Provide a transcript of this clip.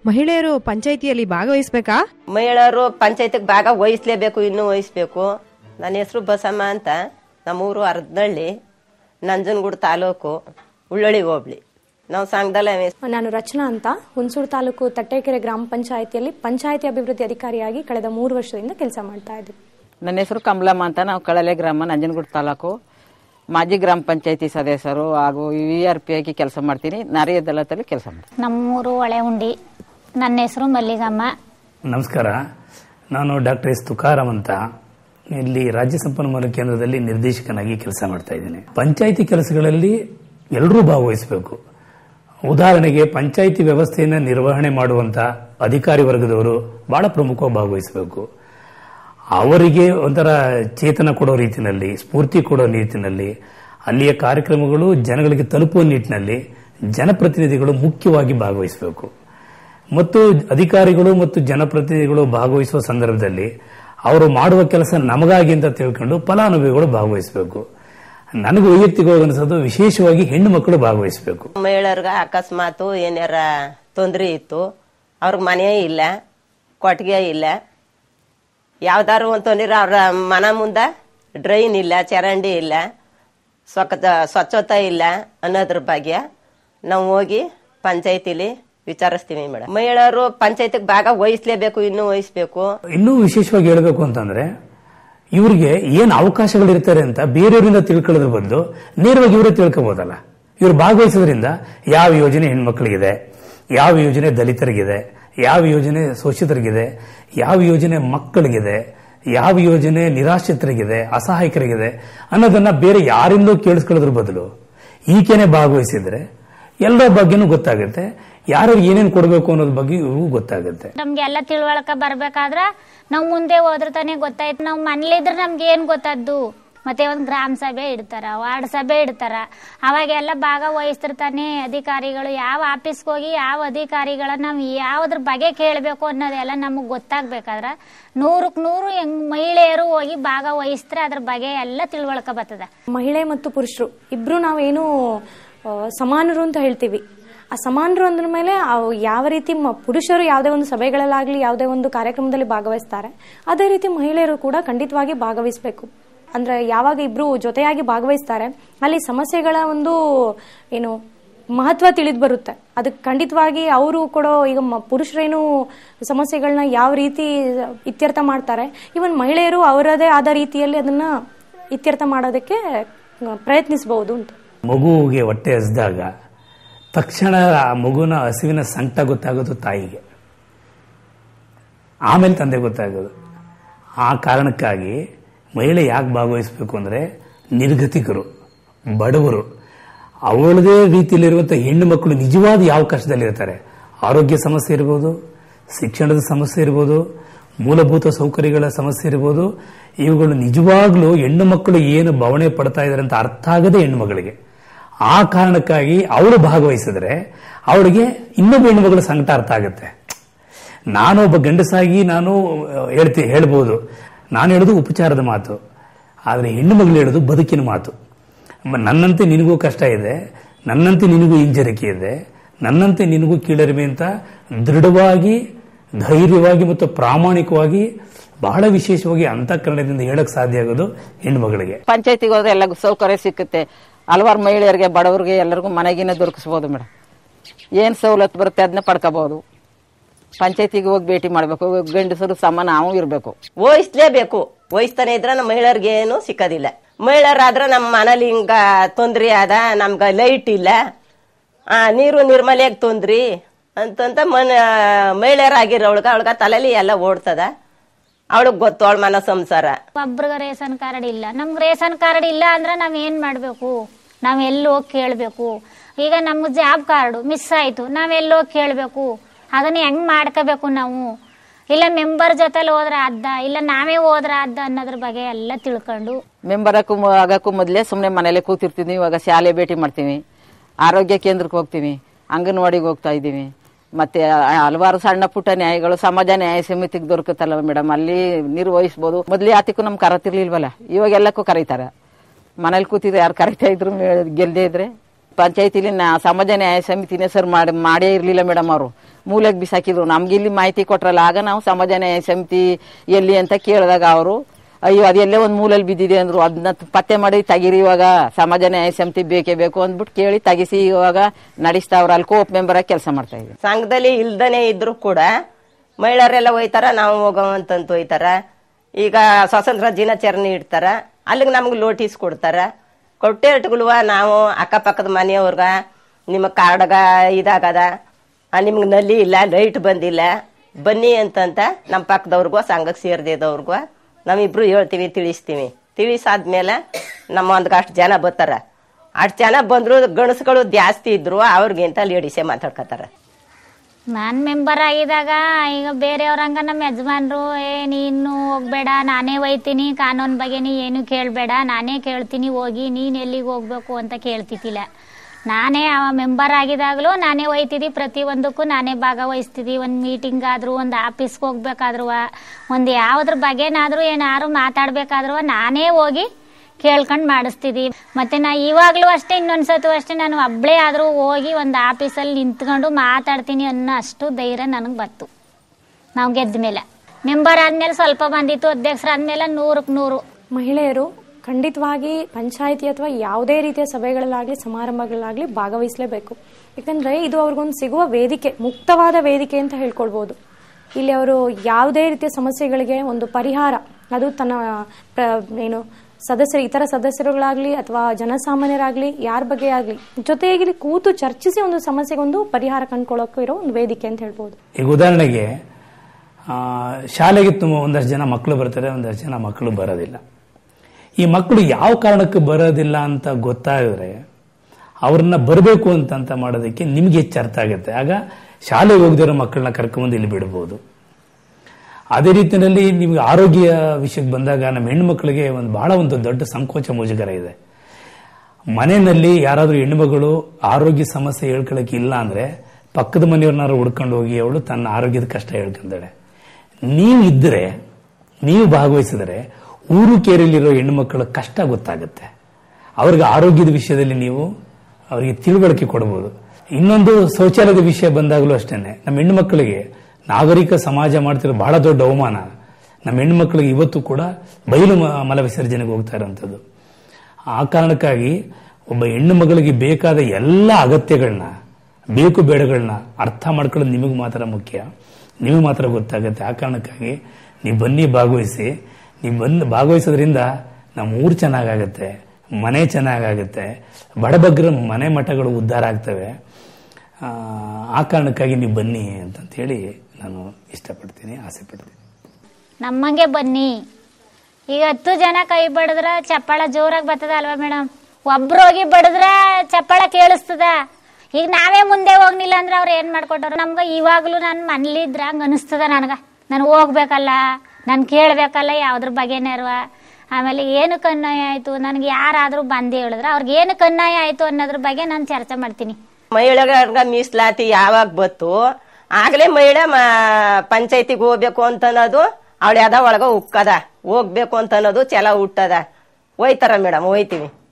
ಮಹಿಳೆಯರು ಪಂಚಾಯಿತಿಯಲ್ಲಿ ಭಾಗವಹಿಸ್ಬೇಕಾ ಮಹಿಳೆಯರು ಪಂಚಾಯತಿಗೆ ಭಾಗ ವಹಿಸ್ಲೇಬೇಕು ಇನ್ನೂ ವಹಿಸ್ಬೇಕು ನನ್ನ ಹೆಸರು ಬಸಮ್ಮ ಅಂತ ನಮ್ಮೂರು ಅರ್ಧನಹಳ್ಳಿ ನಂಜನಗೂಡು ತಾಲೂಕು ಉಳ್ಳಳ್ಳಿ ಹೋಬ್ಳಿ ನಾವು ಸಂಘದಲ್ಲೇ ನಾನು ರಚನಾ ಅಂತ ಹುಣಸೂರು ತಾಲೂಕು ತಟ್ಟೆಕೆರೆ ಗ್ರಾಮ ಪಂಚಾಯಿತಿಯಲ್ಲಿ ಪಂಚಾಯಿತಿ ಅಭಿವೃದ್ಧಿ ಅಧಿಕಾರಿಯಾಗಿ ಕಳೆದ ಮೂರು ವರ್ಷದಿಂದ ಕೆಲಸ ಮಾಡ್ತಾ ಇದ್ದೀವಿ ನನ್ನ ಹೆಸರು ಕಮಲಮ್ಮ ಅಂತ ನಾವು ಕಳಲೆ ಗ್ರಾಮ ನಂಜನಗೂಡು ತಾಲೂಕು ಮಾಜಿ ಗ್ರಾಮ ಪಂಚಾಯತಿ ಸದಸ್ಯರು ಹಾಗೂ ವಿ ಆರ್ ಪಿ ಆಗಿ ಕೆಲಸ ಮಾಡ್ತೀನಿ ನಾರಿ ಅದಾಲತಲ್ಲಿ ಕೆಲಸ ಮಾಡ್ತೀನಿ ನಮ್ಮೂರು ಹೊಳೆ ಉಂಡಿ ನನ್ನ ಹೆಸರು ಮಲ್ಲಿಗಮ್ಮ ನಮಸ್ಕಾರ ನಾನು ಡಾಕ್ಟರ್ ಎಸ್ ತುಕಾರಾಮ್ ಅಂತ ಇಲ್ಲಿ ರಾಜ್ಯ ಸಂಪನ್ಮೂಲ ಕೇಂದ್ರದಲ್ಲಿ ನಿರ್ದೇಶಕನಾಗಿ ಕೆಲಸ ಮಾಡ್ತಾ ಇದ್ದೇನೆ ಪಂಚಾಯಿತಿ ಕೆಲಸಗಳಲ್ಲಿ ಎಲ್ಲರೂ ಭಾಗವಹಿಸಬೇಕು ಉದಾಹರಣೆಗೆ ಪಂಚಾಯಿತಿ ವ್ಯವಸ್ಥೆಯನ್ನು ನಿರ್ವಹಣೆ ಮಾಡುವಂತ ಅಧಿಕಾರಿ ವರ್ಗದವರು ಬಹಳ ಪ್ರಮುಖವಾಗಿ ಭಾಗವಹಿಸಬೇಕು ಅವರಿಗೆ ಒಂಥರ ಚೇತನ ಕೊಡೋ ರೀತಿಯಲ್ಲಿ ಸ್ಫೂರ್ತಿ ಕೊಡೋ ರೀತಿಯಲ್ಲಿ ಅಲ್ಲಿಯ ಕಾರ್ಯಕ್ರಮಗಳು ಜನಗಳಿಗೆ ತಲುಪುವ ನಿಟ್ಟಿನಲ್ಲಿ ಜನಪ್ರತಿನಿಧಿಗಳು ಮುಖ್ಯವಾಗಿ ಭಾಗವಹಿಸಬೇಕು ಮತ್ತು ಅಧಿಕಾರಿಗಳು ಮತ್ತು ಜನಪ್ರತಿನಿಧಿಗಳು ಭಾಗವಹಿಸುವ ಸಂದರ್ಭದಲ್ಲಿ ಅವರು ಮಾಡುವ ಕೆಲಸ ನಮಗಾಗಿ ಅಂತ ತಿಳ್ಕೊಂಡು ಫಲಾನುಭವಿಗಳು ಭಾಗವಹಿಸಬೇಕು ನನಗೆ ವೈಯಕ್ತಿಕವಾಗಿ ಅನಿಸೋದು ವಿಶೇಷವಾಗಿ ಹೆಣ್ಣು ಮಕ್ಕಳು ಭಾಗವಹಿಸಬೇಕು ಮಹಿಳೆಯರ್ಗ ಅಕಸ್ಮಾತು ಏನಾರ ತೊಂದರೆ ಇತ್ತು ಅವ್ರಿಗೆ ಮನೆ ಇಲ್ಲ ಕೊಟ್ಟಿಗೆ ಇಲ್ಲ ಯಾವ್ದಾರು ಒಂದು ತೊಂದರೆ ಅವ್ರ ಮನ ಮುಂದ ಡ್ರೈನ್ ಇಲ್ಲ ಚರಂಡಿ ಇಲ್ಲ ಸ್ವಚ್ಛ ಸ್ವಚ್ಛತೆ ಇಲ್ಲ ಅನ್ನೋದ್ರ ಬಗ್ಗೆ ನಾವು ಹೋಗಿ ಪಂಚಾಯತಿಲಿ ವಿಚಾರಿಸ್ತೀವಿ ಮೇಡಮ್ ಮಹಿಳೆಯರು ಪಂಚಾಯತಿಗೆ ಭಾಗ ವಹಿಸ್ಲೇಬೇಕು ಇನ್ನೂ ವಹಿಸ್ಬೇಕು ಇನ್ನೂ ವಿಶೇಷವಾಗಿ ಹೇಳಬೇಕು ಅಂತಂದ್ರೆ ಇವ್ರಿಗೆ ಏನ್ ಅವಕಾಶಗಳಿರ್ತಾರೆ ಅಂತ ಬೇರೆಯವರಿಂದ ತಿಳ್ಕೊಳ್ಳೋದ್ರ ಬದಲು ನೇರವಾಗಿ ಇವರೇ ತಿಳ್ಕೋಬಹುದಲ್ಲ ಇವ್ರು ಭಾಗವಹಿಸೋದ್ರಿಂದ ಯಾವ ಯೋಜನೆ ಹೆಣ್ಮಕ್ಳಿಗಿದೆ ಯಾವ ಯೋಜನೆ ದಲಿತರಿಗಿದೆ ಯಾವ ಯೋಜನೆ ಶೋಷಿತರಿಗಿದೆ ಯಾವ ಯೋಜನೆ ಮಕ್ಕಳಿಗಿದೆ ಯಾವ ಯೋಜನೆ ನಿರಾಶ್ರಿತರಿಗಿದೆ ಅಸಹಾಯಕರಿಗಿದೆ ಅನ್ನೋದನ್ನ ಬೇರೆ ಯಾರಿಂದಲೂ ಕೇಳಿಸ್ಕೊಳ್ಳೋದ್ರ ಬದಲು ಈಕೆನೆ ಭಾಗವಹಿಸಿದ್ರೆ ಎಲ್ಲರ ಬಗ್ಗೆನೂ ಗೊತ್ತಾಗುತ್ತೆ ಯಾರಿಗೆ ಏನೇನು ಕೊಡಬೇಕು ಅನ್ನೋದ್ರ ಬಗ್ಗೆ ಇವ್ರಿಗೂ ಗೊತ್ತಾಗುತ್ತೆ ನಮ್ಗೆ ಎಲ್ಲ ತಿಳುವಳಕ ಬರ್ಬೇಕಾದ್ರ ನಾವು ಮುಂದೆ ಹೋದ್ರ ತಾನೇ ಗೊತ್ತಾಯ್ತು ನಾವು ಮನೇಲಿದ್ರೆ ನಮ್ಗೆ ಏನ್ ಗೊತ್ತದ್ದು ಮತ್ತೆ ಒಂದ್ ಗ್ರಾಮ ಸಭೆ ಇಡ್ತಾರ ವಾರ್ಡ್ ಸಭೆ ಇಡ್ತಾರ ಅವಾಗೆಲ್ಲ ಭಾಗ ವಹಿಸ್ತಿರ್ತಾನೆ ಅಧಿಕಾರಿಗಳು ಯಾವ ಆಫೀಸ್ಗೆ ಹೋಗಿ ಯಾವ ಅಧಿಕಾರಿಗಳ ನಾವು ಯಾವ್ದ್ರ ಬಗ್ಗೆ ಕೇಳಬೇಕು ಅನ್ನೋದೆಲ್ಲ ನಮಗ್ ಗೊತ್ತಾಗ್ಬೇಕಾದ್ರ ನೂರಕ್ ನೂರು ಹೆಂಗ್ ಮಹಿಳೆಯರು ಹೋಗಿ ಭಾಗ ವಹಿಸ್ತಾರೆ ಅದ್ರ ಬಗ್ಗೆ ಎಲ್ಲ ತಿಳುವಳಕ ಬರ್ತದ ಮಹಿಳೆ ಮತ್ತು ಪುರುಷರು ಇಬ್ರು ನಾವೇನು ಆ, ಸಮಾನರು ಅಂತ ಹೇಳ್ತೀವಿ ಆ ಸಮಾನರು ಅಂದ್ರ ಮೇಲೆ ಅವು ಯಾವ ರೀತಿ ಮ- ಪುರುಷರು ಯಾವುದೇ ಒಂದು ಸಭೆಗಳಲ್ಲಾಗ್ಲಿ ಯಾವುದೇ ಒಂದು ಕಾರ್ಯಕ್ರಮದಲ್ಲಿ ಭಾಗವಹಿಸ್ತಾರೆ ಅದೇ ರೀತಿ ಮಹಿಳೆಯರು ಕೂಡ ಖಂಡಿತವಾಗಿ ಭಾಗವಹಿಸಬೇಕು ಅಂದ್ರೆ ಯಾವಾಗ ಇಬ್ರು ಜೊತೆಯಾಗಿ ಭಾಗವಹಿಸ್ತಾರೆ ಅಲ್ಲಿ ಸಮಸ್ಯೆಗಳ ಒಂದು ಏನು ಮಹತ್ವ ತಿಳಿದು ಬರುತ್ತೆ ಅದಕ್ಕೆ ಖಂಡಿತವಾಗಿ ಅವರು ಕೊಡೋ ಈಗ ಮ- ಪುರುಷರೇನು ಸಮಸ್ಯೆಗಳನ್ನ ಯಾವ ರೀತಿ ಇತ್ಯರ್ಥ ಮಾಡ್ತಾರೆ ಇವನ್ ಮಹಿಳೆಯರು ಅವರದೇ ಆದ ರೀತಿಯಲ್ಲಿ ಅದನ್ನ ಇತ್ಯರ್ಥ ಮಾಡೋದಕ್ಕೆ ಆ, ಪ್ರಯತ್ನಿಸಬಹುದು ಅಂತ ಮಗುವಿಗೆ ಹೊಟ್ಟೆ ಹಸಿದಾಗ ತಕ್ಷಣ ಆ ಮಗುನ ಹಸಿವಿನ ಸಂಕಟ ಗೊತ್ತಾಗೋದು ತಾಯಿಗೆ ಆಮೇಲೆ ತಂದೆ ಗೊತ್ತಾಗೋದು ಆ ಕಾರಣಕ್ಕಾಗಿ ಮಹಿಳೆ ಯಾಕೆ ಭಾಗವಹಿಸಬೇಕು ಅಂದರೆ ನಿರ್ಗತಿಕರು ಬಡವರು ಅವಳದೇ ರೀತಿಯಲ್ಲಿರುವಂಥ ಹೆಣ್ಣು ಮಕ್ಕಳು ನಿಜವಾದ ಯಾವ ಕಷ್ಟದಲ್ಲಿರ್ತಾರೆ ಆರೋಗ್ಯ ಸಮಸ್ಯೆ ಇರ್ಬೋದು ಶಿಕ್ಷಣದ ಸಮಸ್ಯೆ ಇರ್ಬೋದು ಮೂಲಭೂತ ಸೌಕರ್ಯಗಳ ಸಮಸ್ಯೆ ಇರ್ಬೋದು ಇವುಗಳು ನಿಜವಾಗ್ಲೂ ಹೆಣ್ಣು ಮಕ್ಕಳು ಏನು ಭಾವನೆ ಪಡ್ತಾ ಇದ್ದಾರೆ ಅಂತ ಅರ್ಥ ಆಗದೆ ಹೆಣ್ಣು ಮಗಳಿಗೆ ಆ ಕಾರಣಕ್ಕಾಗಿ ಅವಳು ಭಾಗವಹಿಸಿದ್ರೆ ಅವಳಿಗೆ ಇನ್ನೊಬ್ಬ ಹೆಣ್ಣು ಮಗಳ ಸಂಕಟ ಅರ್ಥ ಆಗುತ್ತೆ ನಾನು ಒಬ್ಬ ಗಂಡಸಾಗಿ ನಾನು ಹೇಳ್ತಿ ಹೇಳ್ಬೋದು ನಾನು ಹೇಳೋದು ಉಪಚಾರದ ಮಾತು ಆದರೆ ಹೆಣ್ಣು ಮಗಳು ಹೇಳೋದು ಬದುಕಿನ ಮಾತು ಮ- ನನ್ನಂತೆ ನಿನಗೂ ಕಷ್ಟ ಇದೆ ನನ್ನಂತೆ ನಿನಗೂ ಹಿಂಜರಿಕೆ ಇದೆ ನನ್ನಂತೆ ನಿನಗೂ ಕೀಳರಿಮೆ ಅಂತ ದೃಢವಾಗಿ ಧೈರ್ಯವಾಗಿ ಮತ್ತು ಪ್ರಾಮಾಣಿಕವಾಗಿ ಬಹಳ ವಿಶೇಷವಾಗಿ ಅಂತಃಕರಣದಿಂದ ಹೇಳಕ್ ಸಾಧ್ಯ ಆಗೋದು ಹೆಣ್ಣು ಮಗಳಿಗೆ ಪಂಚಾಯತಿಗೆ ಹೋದ್ರೆ ಎಲ್ಲ ಸೌಕರ್ಯ ಸಿಕ್ಕುತ್ತೆ ಹಲವಾರು ಮಹಿಳೆಯರಿಗೆ ಬಡವರಿಗೆ ಎಲ್ಲರಿಗೂ ಮನೆಗಿನ ದೊರಕಿಸ್ಬೋದು ಮೇಡಮ್ ಏನ್ ಸವಲತ್ತು ಬರುತ್ತೆ ಅದನ್ನ ಪಡ್ಕೋಬಹುದು ಪಂಚಾಯತಿಗೆ ಹೋಗಿ ಭೇಟಿ ಮಾಡ್ಬೇಕು ಗಂಡಸರು ಸಮ ನಾವು ಇರಬೇಕು ವಹಿಸ್ಲೇಬೇಕು ವಹಿಸ್ತಾನೆ ಇದ್ರೆ ನಮ್ಮ ಮಹಿಳೆಯರ್ಗೆ ಏನು ಸಿಕ್ಕೋದಿಲ್ಲ ಮಹಿಳೆಯರಾದ್ರೆ ನಮ್ಮ ಮನೇಲಿ ಹಿಂಗ ತೊಂದ್ರೆ ಅದ ನಮ್ಗ ಲೈಟ್ ಇಲ್ಲ ಆ ನೀರು ನಿರ್ಮಲೆಯಾಗಿ ತೊಂದ್ರಿ ಅಂತಂತ ಮನ ಮಹಿಳೆಯರಾಗಿರೋಳ್ಗ ಅವಳ್ಗ ತಲೆಲಿ ಎಲ್ಲ ಓಡ್ತದ ಅವಳಿಗೆ ಗೊತ್ತು ಅವಳ ಮನ ಸಂಸಾರ ಒಬ್ರಿಗೆ ರೇಷನ್ ಕಾರ್ಡ್ ಇಲ್ಲ ನಮ್ಗೆ ರೇಷನ್ ಕಾರ್ಡ್ ಇಲ್ಲ ಅಂದ್ರೆ ನಾವ್ ಏನ್ ಮಾಡ್ಬೇಕು ನಾವ್ ಎಲ್ಲಿ ಹೋಗಿ ಕೇಳ್ಬೇಕು ಈಗ ನಮ್ಗೆ ಜಾಬ್ ಕಾರ್ಡು ಮಿಸ್ ಆಯ್ತು ನಾವ್ ಎಲ್ಲಿ ಹೋಗಿ ಕೇಳ್ಬೇಕು ಅದನ್ನ ಹೆಂಗ್ ಮಾಡ್ಕೋಬೇಕು ನಾವು ಇಲ್ಲ ಮೆಂಬರ್ ಜೊತೆಲಿ ಹೋದ್ರ ಅದ್ದ ಇಲ್ಲ ನಾವೇ ಹೋದ್ರ ಅದ್ದ ಅನ್ನೋದ್ರ ಬಗ್ಗೆ ಎಲ್ಲ ತಿಳ್ಕೊಂಡು ಮೆಂಬರ್ ಆಗಕ್ಕೂ ಮೊದಲೇ ಸುಮ್ಮನೆ ಮನೇಲೆ ಕೂತಿರ್ತೀವಿ ಇವಾಗ ಶಾಲೆ ಭೇಟಿ ಮಾಡ್ತೀವಿ ಆರೋಗ್ಯ ಕೇಂದ್ರಕ್ಕೆ ಹೋಗ್ತೀವಿ ಅಂಗನವಾಡಿಗೆ ಹೋಗ್ತಾ ಇದ್ದೀವಿ ಮತ್ತೆ ಹಲವಾರು ಸಣ್ಣ ಪುಟ್ಟ ನ್ಯಾಯಗಳು ಸಮಾಜ ನ್ಯಾಯ ಸಮಿತಿಗೆ ದೊರಕುತ್ತಲ್ಲ ಮೇಡಮ್ ಅಲ್ಲಿ ನಿರ್ವಹಿಸ್ಬೋದು ಮೊದ್ಲು ಯಾತಿಗೂ ನಮ್ಗೆ ಕರತಿರ್ಲಿಲ್ವಲ್ಲ ಇವಾಗ ಎಲ್ಲಕ್ಕೂ ಕರೀತಾರೆ ಮನೇಲಿ ಕೂತಿದ್ರೆ ಯಾರು ಕರೀತಾ ಇದ್ರು ಮೇ- ಗೆಲ್ದೇ ಇದ್ರೆ ಪಂಚಾಯತಿಲಿ ನಾ ಸಮಾಜ ನ್ಯಾಯ ಸಮಿತಿನೇ ಸರ್ ಮಾಡಿ ಮಾಡೇ ಇರಲಿಲ್ಲ ಮೇಡಮ್ ಅವರು ಮೂಲೆಗೆ ಬಿಸಾಕಿದ್ರು ನಮ್ಗೆ ಇಲ್ಲಿ ಮಾಹಿತಿ ಕೊಟ್ರಲ್ಲ ಆಗ ನಾವು ಸಮಾಜ ನ್ಯಾಯ ಸಮಿತಿ ಎಲ್ಲಿ ಅಂತ ಕೇಳಿದಾಗ ಅವರು ಅಯ್ಯೋ ಅದೆಲ್ಲೇ ಒಂದು ಮೂಲೆಯಲ್ಲಿ ಬಿದ್ದಿದೆ ಅಂದ್ರು ಅದನ್ನ ಪತ್ತೆ ಮಾಡಿ ತೆಗೀರಿ ಇವಾಗ ಸಮಾಜ ನ್ಯಾಯ ಸಮಿತಿ ಬೇಕೇ ಬೇಕು ಅಂದ್ಬಿಟ್ಟು ಕೇಳಿ ತೆಗಿಸಿ ಇವಾಗ ನಡೆಸ್ತಾವ್ರ ಅಲ್ಲಿ ಕೋಪ್ ಮೆಂಬರ್ ಆಗಿ ಕೆಲಸ ಮಾಡ್ತಾ ಇದ್ದೀವಿ ಸಂಘದಲ್ಲಿ ಇಲ್ದನೆ ಇದ್ರು ಕೂಡ ಮಹಿಳೆಯರೆಲ್ಲ ಹೋಯ್ತಾರ ನಾವು ಹೋಗೋವಂತಂತ ಹೋಯ್ತಾರ ಈಗ ಸ್ವಾತಂತ್ರ್ಯ ದಿನಾಚರಣೆ ಇಡ್ತಾರ ಅಲ್ಲಿಗೆ ನಮ್ಗೆ ನೋಟಿಸ್ ಕೊಡ್ತಾರ ಕೊಟ್ಟೆ ಇಟ್ಗುಲ್ವ ನಾವು ಅಕ್ಕಪಕ್ಕದ ಮನೆಯವ್ರಗ ನಿಮ್ಮ ಕಾರ್ಡ್ಗ ಇದಾಗದ ಆ, ನಿಮ್ಗೆ ನಲ್ಲಿ ಇಲ್ಲ ಲೈಟ್ ಬಂದಿಲ್ಲ ಬನ್ನಿ ಅಂತಂತ ನಮ್ಮ ಪಕ್ಕದವ್ರಿಗೂ ಸಂಘಕ್ಕೆ ಸೇರ್ದಿದ್ದವ್ರಿಗೂ ನಾವಿಬ್ರು ಹೇಳ್ತೀವಿ ತಿಳಿಸ್ತೀವಿ ತಿಳಿಸಾದ್ಮೇಲೆ ನಮ್ಮ ಒಂದ್ಗಷ್ಟು ಜನ ಬರ್ತಾರ ಅಷ್ಟು ಜನ ಬಂದ್ರು ಗಣಸುಗಳು ಜಾಸ್ತಿ ಇದ್ರು ಅವ್ರಿಗಿಂತ ಲೇಡೀಸೇ ಮಾತಾಡ್ಕತಾರ ನಾನು ಮೆಂಬರ್ ಆಗಿದಾಗ ಈಗ ಬೇರೆಯವ್ರಂಗ ನಮ್ಮ ಯಜಮಾನ್ರು ಏ ನೀನು ಹೋಗ್ಬೇಡ ನಾನೇ ಒಯ್ತೀನಿ ಕಾನೂನು ಬಗ್ಗೆ ನೀ ಏನು ಕೇಳಬೇಡ ನಾನೇ ಕೇಳ್ತೀನಿ ಹೋಗಿ ನೀನು ಎಲ್ಲಿಗೆ ಹೋಗ್ಬೇಕು ಅಂತ ಕೇಳ್ತಿದ್ದಿಲ್ಲ ನಾನೇ ಅವ ಮೆಂಬರ್ ಆಗಿದಾಗಲೂ ನಾನೇ ಒಯ್ತಿದ್ದಿ ಪ್ರತಿಯೊಂದಕ್ಕೂ ನಾನೇ ಭಾಗವಹಿಸ್ತಿದ್ದಿ ಒಂದು ಮೀಟಿಂಗ್ ಆದ್ರೂ ಒಂದು ಆಫೀಸ್ಗೆ ಹೋಗ್ಬೇಕಾದ್ರೂ ಒಂದು ಯಾವುದ್ರ ಬಗ್ಗೆನಾದ್ರೂ ಏನಾದ್ರು ಮಾತಾಡ್ಬೇಕಾದ್ರೂ ನಾನೇ ಹೋಗಿ ಕೇಳ್ಕೊಂಡು ಮಾಡಿಸ್ತಿದ್ದಿ ಮತ್ತೆ ನಾ ಇವಾಗಲೂ ಅಷ್ಟೇ ಇನ್ನೊಂದ್ಸತು ಅಷ್ಟೇ ನಾನು ಒಬ್ಳೇ ಆದರೂ ಹೋಗಿ ಒಂದು ಆಫೀಸಲ್ಲಿ ನಿಂತ್ಕೊಂಡು ಮಾತಾಡ್ತೀನಿ ಅನ್ನೋ ಅಷ್ಟು ಧೈರ್ಯ ನನಗೆ ಬಂತು ನಾವು ಗೆದ್ದ ಮೇಲೆ ಮೆಂಬರ್ ಆದ್ಮೇಲೆ ಸ್ವಲ್ಪ ಬಂದಿತ್ತು ಅಧ್ಯಕ್ಷರಾದ್ಮೇಲೆ ನೂರಕ್ಕೆ ನೂರು ಮಹಿಳೆಯರು ಖಂಡಿತವಾಗಿ ಪಂಚಾಯಿತಿ ಅಥವಾ ಯಾವುದೇ ರೀತಿಯ ಸಭೆಗಳಲ್ಲಾಗಲಿ ಸಮಾರಂಭಗಳಾಗಲಿ ಭಾಗವಹಿಸಲೇಬೇಕು ಯಾಕಂದ್ರೆ ಇದು ಅವ್ರಿಗೊಂದು ಸಿಗುವ ವೇದಿಕೆ ಮುಕ್ತವಾದ ವೇದಿಕೆ ಅಂತ ಹೇಳ್ಕೊಳ್ಬೋದು ಇಲ್ಲಿ ಅವರು ಯಾವುದೇ ರೀತಿಯ ಸಮಸ್ಯೆಗಳಿಗೆ ಒಂದು ಪರಿಹಾರ ಅದು ತನ್ನ ಪ್ರ- ಏನು ಸದಸ್ಯರು ಇತರ ಸದಸ್ಯರುಗಳಾಗ್ಲಿ ಅಥವಾ ಜನಸಾಮಾನ್ಯರಾಗ್ಲಿ ಯಾರ ಬಗ್ಗೆ ಆಗಲಿ ಜೊತೆಗೆ ಇಲ್ಲಿ ಕೂತು ಚರ್ಚಿಸಿ ಒಂದು ಸಮಸ್ಯೆಗೊಂದು ಪರಿಹಾರ ಕಂಡುಕೊಳ್ಳೋಕೆ ಇರೋ ಒಂದು ವೇದಿಕೆ ಅಂತ ಹೇಳ್ಬೋದು ಈಗ ಉದಾಹರಣೆಗೆ ಆ, ಶಾಲೆಗೆ ತುಂಬ ಒಂದಷ್ಟು ಜನ ಮಕ್ಕಳು ಬರ್ತಾರೆ ಒಂದಷ್ಟು ಜನ ಮಕ್ಕಳು ಬರೋದಿಲ್ಲ ಈ ಮಕ್ಕಳು ಯಾವ ಕಾರಣಕ್ಕೆ ಬರೋದಿಲ್ಲ ಅಂತ ಗೊತ್ತಾಗಿದ್ರೆ ಅವ್ರನ್ನ ಬರಬೇಕು ಅಂತ ಅಂತ ಮಾಡೋದಕ್ಕೆ ನಿಮ್ಗೆ ಹೆಚ್ಚು ಅರ್ಥ ಆಗುತ್ತೆ ಆಗ ಶಾಲೆಗೆ ಹೋಗದಿರೋ ಮಕ್ಕಳನ್ನ ಕರ್ಕೊಂಬಂದು ಇಲ್ಲಿ ಬಿಡ್ಬೋದು ಅದೇ ರೀತಿಯಲ್ಲಿ ನಿಮ್ಗೆ ಆರೋಗ್ಯ ವಿಷಯಕ್ಕೆ ಬಂದಾಗ ನಮ್ಮ ಹೆಣ್ಣು ಮಕ್ಕಳಿಗೆ ಒಂದು ಬಹಳ ಒಂದು ದೊಡ್ಡ ಸಂಕೋಚ ಮುಜುಗರ ಇದೆ ಮನೆಯಲ್ಲಿ ಯಾರಾದರೂ ಹೆಣ್ಣುಮಗಳು ಆರೋಗ್ಯ ಸಮಸ್ಯೆ ಹೇಳ್ಕೊಳಕ್ಕೆ ಇಲ್ಲ ಅಂದ್ರೆ ಪಕ್ಕದ ಮನೆಯವ್ರನ್ನಾರು ಹುಡ್ಕೊಂಡು ಹೋಗಿ ಅವಳು ತನ್ನ ಆರೋಗ್ಯದ ಕಷ್ಟ ಹೇಳ್ಕೊಂತಾಳೆ ನೀವು ಇದ್ರೆ ನೀವು ಭಾಗವಹಿಸಿದ್ರೆ ಊರು ಕೇರಲ್ಲಿರೋ ಹೆಣ್ಣು ಮಕ್ಕಳ ಕಷ್ಟ ಗೊತ್ತಾಗುತ್ತೆ ಅವ್ರಿಗೆ ಆರೋಗ್ಯದ ವಿಷಯದಲ್ಲಿ ನೀವು ಅವರಿಗೆ ತಿಳುವಳಿಕೆ ಕೊಡಬಹುದು ಇನ್ನೊಂದು ಶೌಚಾಲಯದ ವಿಷಯ ಬಂದಾಗಲೂ ಅಷ್ಟೇನೆ ನಮ್ಮ ಹೆಣ್ಣು ಮಕ್ಕಳಿಗೆ ನಾಗರಿಕ ಸಮಾಜ ಮಾಡ್ತಿರೋ ಬಹಳ ದೊಡ್ಡ ಅವಮಾನ ನಮ್ಮ ಹೆಣ್ಣು ಮಕ್ಕಳಿಗೆ ಇವತ್ತು ಕೂಡ ಬಯಲು ಮ- ಮಲ ವಿಸರ್ಜನೆಗೆ ಹೋಗ್ತಾ ಇರೋಂಥದ್ದು ಆ ಕಾರಣಕ್ಕಾಗಿ ಒಬ್ಬ ಹೆಣ್ಣು ಮಗಳಿಗೆ ಬೇಕಾದ ಎಲ್ಲ ಅಗತ್ಯಗಳನ್ನ ಬೇಕು ಬೇಡಗಳನ್ನ ಅರ್ಥ ಮಾಡ್ಕೊಳ್ಳೋದು ನಿಮಗೆ ಮಾತ್ರ ಮುಖ್ಯ ನಿಮಗೆ ಮಾತ್ರ ಗೊತ್ತಾಗುತ್ತೆ ಆ ಕಾರಣಕ್ಕಾಗಿ ನೀವು ಬನ್ನಿ ಭಾಗವಹಿಸಿ ನೀವು ಬಂದು ಭಾಗವಹಿಸೋದ್ರಿಂದ ನಮ್ಮ ಊರು ಚೆನ್ನಾಗಾಗತ್ತೆ ಮನೆ ಚೆನ್ನಾಗಾಗುತ್ತೆ ಬಡಬಗ್ಗರ ಮನೆ ಮಠಗಳು ಉದ್ಧಾರ ಆಗ್ತವೆ ಆ, ಆ ಕಾರಣಕ್ಕಾಗಿ ನೀವು ಬನ್ನಿ ಅಂತಂತ ಹೇಳಿ ನಾನು ಇಷ್ಟಪಡ್ತೀನಿ ಆಸೆ ಪಡ್ತೀನಿ ನಮ್ಮಂಗೆ ಬನ್ನಿ ಈಗ ಹತ್ತು ಜನ ಕೈ ಬಡಿದ್ರ ಚಪ್ಪಾಳ ಜೋರಾಗಿ ಬರ್ತದ ಅಲ್ವಾ ಮೇಡಮ್ ಒಬ್ರು ಹೋಗಿ ಬಡಿದ್ರ ಚಪ್ಪಾಳ ಕೇಳಿಸ್ತದ ಈಗ ನಾವೇ ಮುಂದೆ ಹೋಗ್ಲಿಲ್ಲ ಅಂದ್ರೆ ಅವ್ರು ಏನ್ ಮಾಡ್ಕೊಟ್ಟವ್ರು ನಮ್ಗ ಇವಾಗ್ಲೂ ನಾನು ಮನ್ಲಿದ್ರ ಹಂಗ ಅನಿಸ್ತದ ನನಗ ನಾನು ಹೋಗ್ಬೇಕಲ್ಲ ನಾನು ಕೇಳ್ಬೇಕಲ್ಲ ಯಾವ್ದ್ರ ಬಗ್ಗೆನೇರ್ವ ಆಮೇಲೆ ಏನು ಕನ್ನಾಯ ಆಯ್ತು ನನಗೆ ಯಾರಾದ್ರೂ ಬಂದು ಹೇಳಿದ್ರೆ ಅವ್ರಿಗೆ ಏನು ಕನ್ನಾಯ ಆಯ್ತು ಅನ್ನೋದ್ರ ಬಗ್ಗೆ ನಾನು ಚರ್ಚೆ ಮಾಡ್ತೀನಿ ಮಹಿಳೆಗರ್ಗ ಮೀಸಲಾತಿ ಯಾವಾಗ ಬತ್ತು ಆಗ್ಲೇ ಮಹಿಳೆ ಪಂಚಾಯತಿಗೆ ಹೋಗ್ಬೇಕು ಅಂತ ಅನ್ನೋದು ಅವಳು ಯಾವ್ದ ಒಳಗ ಉಕ್ಕದ ಹೋಗ್ಬೇಕು ಅಂತ ಅನ್ನೋದು ಛಲ ಹುಟ್ಟದ ಹೋಯ್ತಾರ ಮೇಡಮ್ ಹೋಯ್ತೀವಿ